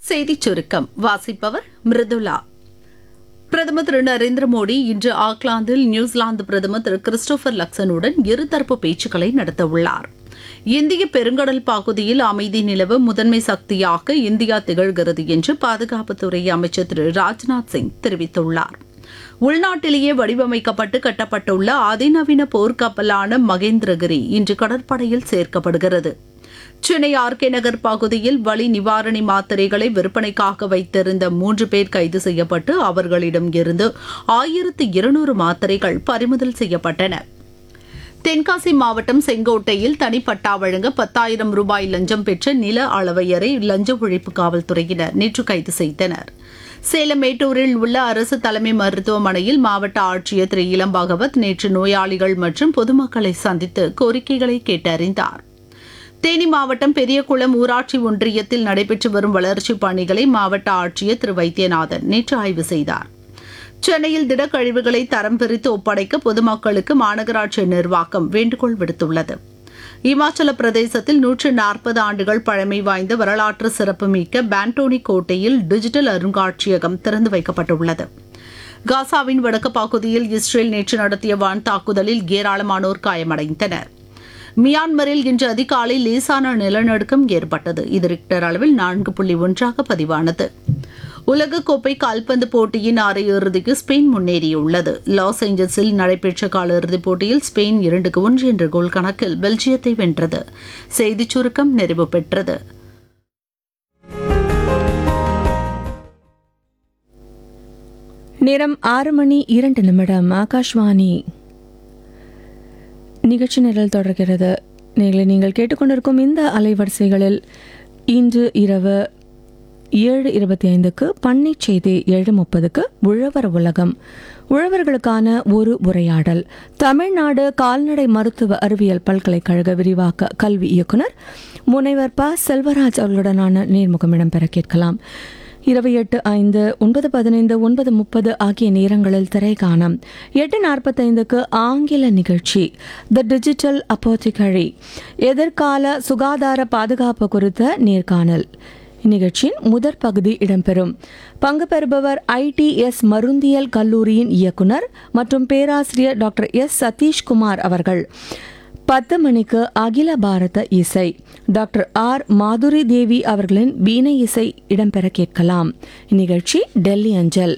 செய்திச் சுருக்கம் வாசிப்பவர் மிருதுலா பிரதமர் திரு நரேந்திர மோடி இன்று ஆக்லாந்தில் நியூசிலாந்து பிரதமர் திரு கிறிஸ்டோபர் லக்சனுடன் இருதரப்பு பேச்சுக்களை நடத்தவுள்ளார் இந்திய பெருங்கடல் பகுதியில் அமைதி நிலவ முதன்மை சக்தியாக இந்தியா திகழ்கிறது என்று பாதுகாப்புத்துறை அமைச்சர் திரு ராஜ்நாத் சிங் தெரிவித்துள்ளார் உள்நாட்டிலேயே வடிவமைக்கப்பட்டு கட்டப்பட்டுள்ள அதிநவீன போர்க்கப்பலான மகேந்திரகிரி இன்று கடற்படையில் சேர்க்கப்படுகிறது சென்னை ஆர்கே நகர் பகுதியில் வலி நிவாரணி மாத்திரைகளை விற்பனைக்காக வைத்திருந்த மூன்று பேர் கைது செய்யப்பட்டு அவர்களிடம் இருந்து ஆயிரத்து இருநூறு மாத்திரைகள் பறிமுதல் செய்யப்பட்டன தென்காசி மாவட்டம் செங்கோட்டையில் தனிப்பட்டா வழங்க பத்தாயிரம் ரூபாய் லஞ்சம் பெற்ற நில அளவையரை லஞ்ச ஒழிப்பு காவல்துறையினர் நேற்று கைது செய்தனர் சேலம் மேட்டூரில் உள்ள அரசு தலைமை மருத்துவமனையில் மாவட்ட ஆட்சியர் திரு இளம் பகவத் நேற்று நோயாளிகள் மற்றும் பொதுமக்களை சந்தித்து கோரிக்கைகளை கேட்டறிந்தார் தேனி மாவட்டம் பெரியகுளம் ஊராட்சி ஒன்றியத்தில் நடைபெற்று வரும் வளர்ச்சிப் பணிகளை மாவட்ட ஆட்சியர் திரு வைத்தியநாதன் நேற்று ஆய்வு செய்தார் சென்னையில் திடக்கழிவுகளை தரம் பிரித்து ஒப்படைக்க பொதுமக்களுக்கு மாநகராட்சி நிர்வாகம் வேண்டுகோள் விடுத்துள்ளது இமாச்சல பிரதேசத்தில் நூற்று நாற்பது ஆண்டுகள் பழமை வாய்ந்த வரலாற்று சிறப்புமிக்க பாண்டோனி கோட்டையில் டிஜிட்டல் அருங்காட்சியகம் திறந்து வைக்கப்பட்டுள்ளது காசாவின் வடக்கு பகுதியில் இஸ்ரேல் நேற்று நடத்திய வான் தாக்குதலில் ஏராளமானோர் காயமடைந்தனர் மியான்மரில் இன்று அதிகாலை லேசான நிலநடுக்கம் ஏற்பட்டது இது ரிக்டர் அளவில் நான்கு புள்ளி ஒன்றாக பதிவானது உலகக்கோப்பை கால்பந்து போட்டியின் அரையிறுதிக்கு ஸ்பெயின் முன்னேறியுள்ளது லாஸ் ஏஞ்சல்ஸில் நடைபெற்ற காலிறுதிப் போட்டியில் ஸ்பெயின் இரண்டுக்கு ஒன்று என்ற கோல் கணக்கில் பெல்ஜியத்தை வென்றது செய்திச் சுருக்கம் நிறைவு பெற்றது நேரம் ஆறு மணி இரண்டு நிமிடம் ஆகாஷ்வாணி நிகழ்ச்சி நிரல் தொடர்கிறது நீங்களை நீங்கள் கேட்டுக்கொண்டிருக்கும் இந்த அலைவரிசைகளில் இன்று இரவு ஏழு இருபத்தி ஐந்துக்கு பண்ணை செய்தி ஏழு முப்பதுக்கு உழவர் உலகம் உழவர்களுக்கான ஒரு உரையாடல் தமிழ்நாடு கால்நடை மருத்துவ அறிவியல் பல்கலைக்கழக விரிவாக்க கல்வி இயக்குனர் முனைவர் ப செல்வராஜ் அவர்களுடனான நேர்முகம் இடம்பெற கேட்கலாம் இரவு எட்டு ஐந்து ஒன்பது பதினைந்து ஒன்பது முப்பது ஆகிய நேரங்களில் திரை காணம் எட்டு நாற்பத்தைந்துக்கு ஆங்கில நிகழ்ச்சி த டிஜிட்டல் அப்போத்திகரி எதிர்கால சுகாதார பாதுகாப்பு குறித்த நேர்காணல் இந்நிகழ்ச்சியின் முதற் பகுதி இடம்பெறும் பங்கு பெறுபவர் ஐடிஎஸ் மருந்தியல் கல்லூரியின் இயக்குனர் மற்றும் பேராசிரியர் டாக்டர் எஸ் சதீஷ்குமார் அவர்கள் பத்து மணிக்கு அகில பாரத இசை டாக்டர் ஆர் மாதுரி தேவி அவர்களின் வீணை இசை இடம்பெற கேட்கலாம் இந்நிகழ்ச்சி டெல்லி அஞ்சல்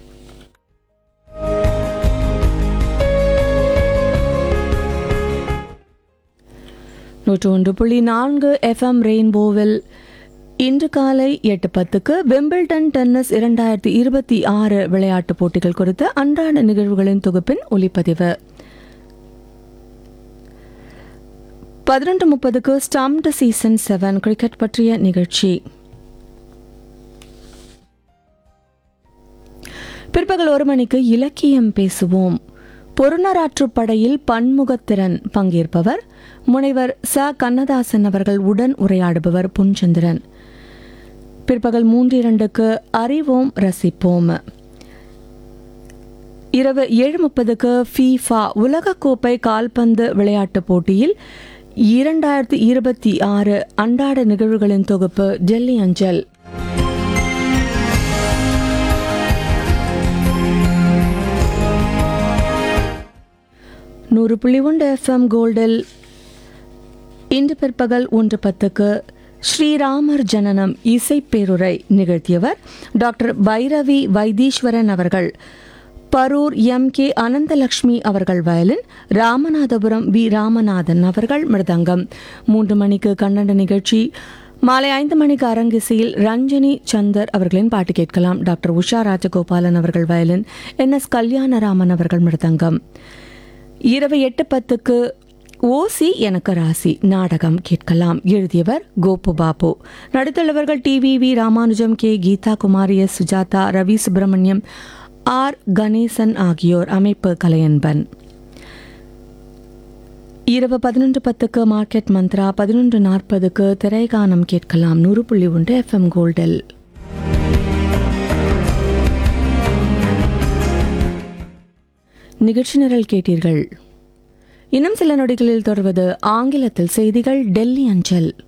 நூற்று ஒன்று புள்ளி நான்கு எஃப்எம் ரெயின்போவில் இன்று காலை எட்டு பத்துக்கு விம்பிள்டன் டென்னிஸ் இரண்டாயிரத்தி இருபத்தி ஆறு விளையாட்டுப் போட்டிகள் குறித்த அன்றாட நிகழ்வுகளின் தொகுப்பின் ஒலிப்பதிவு பதினொன்று முப்பதுக்கு ஸ்டாம்டு சீசன் செவன் கிரிக்கெட் பற்றிய நிகழ்ச்சி பிற்பகல் ஒரு மணிக்கு இலக்கியம் பேசுவோம் பொருணராற்றுப் படையில் பன்முகத்திறன் பங்கேற்பவர் முனைவர் ச கண்ணதாசன் அவர்கள் உடன் உரையாடுபவர் புன்சந்திரன் பிற்பகல் மூன்று இரண்டுக்கு அறிவோம் ரசிப்போம் இரவு ஏழு முப்பதுக்கு ஃபீஃபா உலகக்கோப்பை கால்பந்து விளையாட்டுப் போட்டியில் இரண்டாயிரத்தி இருபத்தி ஆறு அன்றாட நிகழ்வுகளின் தொகுப்பு டெல்லி அஞ்சல் நூறு புள்ளி ஒன்று எஃப்எம் கோல்டில் இன்று பிற்பகல் ஒன்று பத்துக்கு ஸ்ரீராமர் ஜனனம் இசைப்பேருரை நிகழ்த்தியவர் டாக்டர் பைரவி வைத்தீஸ்வரன் அவர்கள் பரூர் எம் கே அனந்தலக்ஷ்மி அவர்கள் வயலின் ராமநாதபுரம் வி ராமநாதன் அவர்கள் மிருதங்கம் மூன்று மணிக்கு கன்னட நிகழ்ச்சி மாலை ஐந்து மணிக்கு அரங்கிசையில் ரஞ்சனி சந்தர் அவர்களின் பாட்டு கேட்கலாம் டாக்டர் உஷா ராஜகோபாலன் அவர்கள் வயலின் என் எஸ் கல்யாணராமன் அவர்கள் மிருதங்கம் இரவு எட்டு பத்துக்கு ஓசி எனக்கு ராசி நாடகம் கேட்கலாம் எழுதியவர் கோபு பாபு நடித்துள்ளவர்கள் TV V Ramanujam K Geetha Kumari S Sujatha Ravi Subramaniam R Ganesan ஆகியோர் அமைப்பு கலையன்பன் இரவு பதினொன்று பத்துக்கு மார்க்கெட் மந்த்ரா பதினொன்று நாற்பதுக்கு திரைகானம் கேட்கலாம் நூறு புள்ளி ஒன்று எஃப்எம் கோல்டில் நிகழ்ச்சி நிரல் கேட்டீர்கள் இன்னும் சில நொடிகளில் தொடர்வது ஆங்கிலத்தில் செய்திகள் டெல்லி அஞ்சல்